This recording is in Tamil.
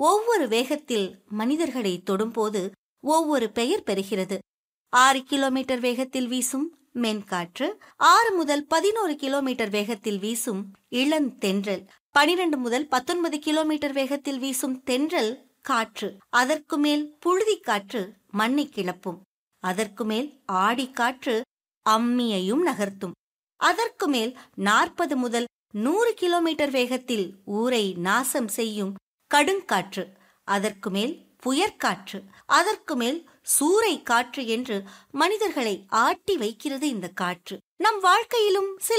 ஒவ்வொரு வேகத்தில் மனிதர்களை தொடும்போது ஒவ்வொரு பெயர் பெறுகிறது ஆறு கிலோமீட்டர் வேகத்தில் வீசும் மென்காற்று ஆறு முதல் பதினோரு கிலோமீட்டர் வேகத்தில் வீசும் இளந்தென்றல் பனிரெண்டு முதல் பத்தொன்பது கிலோமீட்டர் வேகத்தில் வீசும் தென்றல் காற்று அதற்கு மேல் புழுதி காற்று மண்ணை கிளப்பும் அதற்கு மேல் ஆடிக்காற்று அம்மியையும் நகர்த்தும் அதற்கு மேல் நாற்பது முதல் நூறு கிலோமீட்டர் வேகத்தில் ஊரை நாசம் செய்யும் கடுங்காற்று அதற்கு மேல் புயற்காற்று அதற்கு மேல் சூறை காற்று என்று மனிதர்களை ஆட்டி வைக்கிறது இந்த காற்று நம் வாழ்க்கையிலும் சில